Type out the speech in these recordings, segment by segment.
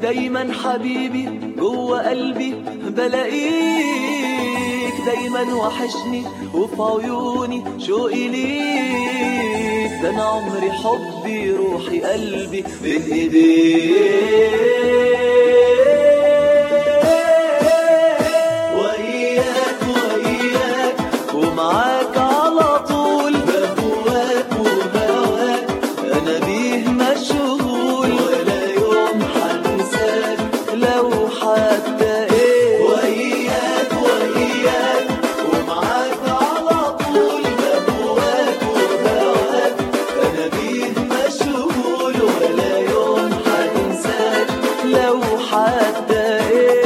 دايما حبيبي جوه قلبي بلاقيك دايما وحشني وفي عيوني شوقي ليك ده انا عمري حبي روحي قلبي بين ايديك وإياك وإياك ومعاك على طول بهواك وهواك أنا بيه مشغول ولا يوم حنساك لو حتى إيه وإياك وإياك ومعاك على طول بهواك وهواك أنا بيه مشغول ولا يوم حنساك لو حتى إيه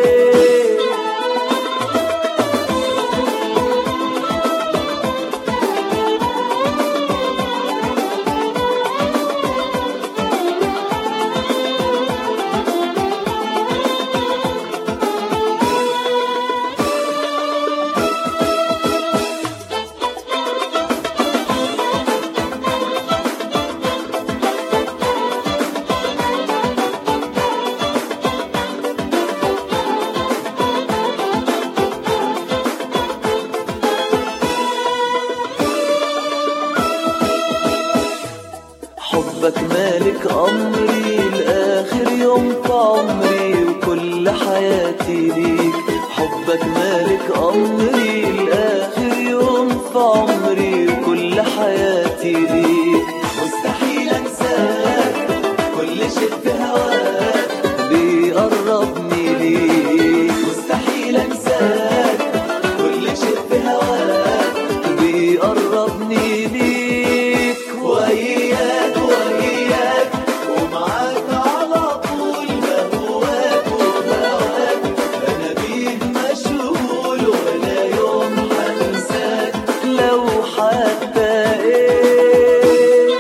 حبك مالك أمري لآخر يوم في عمري وكل حياتي ليك حبك مالك أمري لآخر يوم في عمري وكل حياتي ليك مستحيل أنساك كل شيء في هواك بيقربني ليك مستحيل أنساك كل شيء في هواك بيقربني ليك وإياك وإياك ومعاك على طول بهواك وبهواك أنا بيه مشغول ولا يوم حنساك لو حتى إيه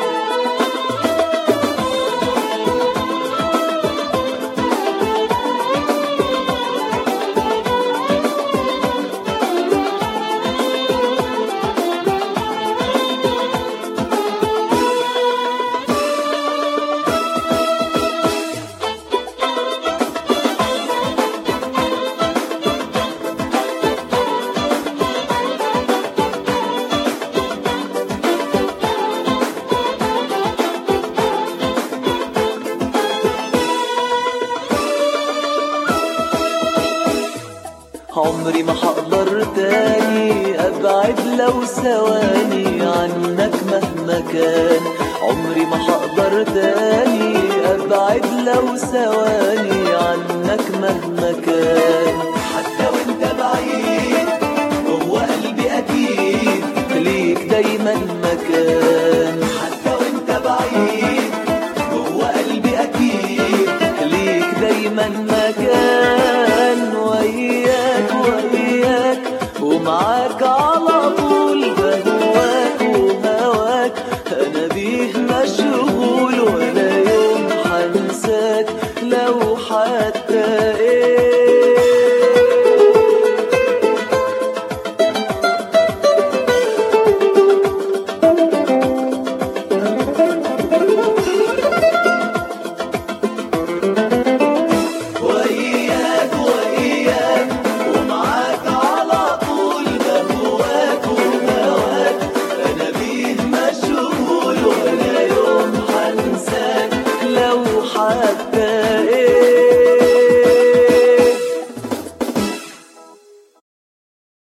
عمري ما هقدر تاني ابعد لو ثواني عنك مهما كان عمري ما هقدر تاني ابعد لو ثواني عنك مهما كان حتى وانت بعيد جوه قلبي اكيد ليك دايما مكان حتى وانت بعيد جوه قلبي اكيد ليك دايما مكان وياك وياك ومعاك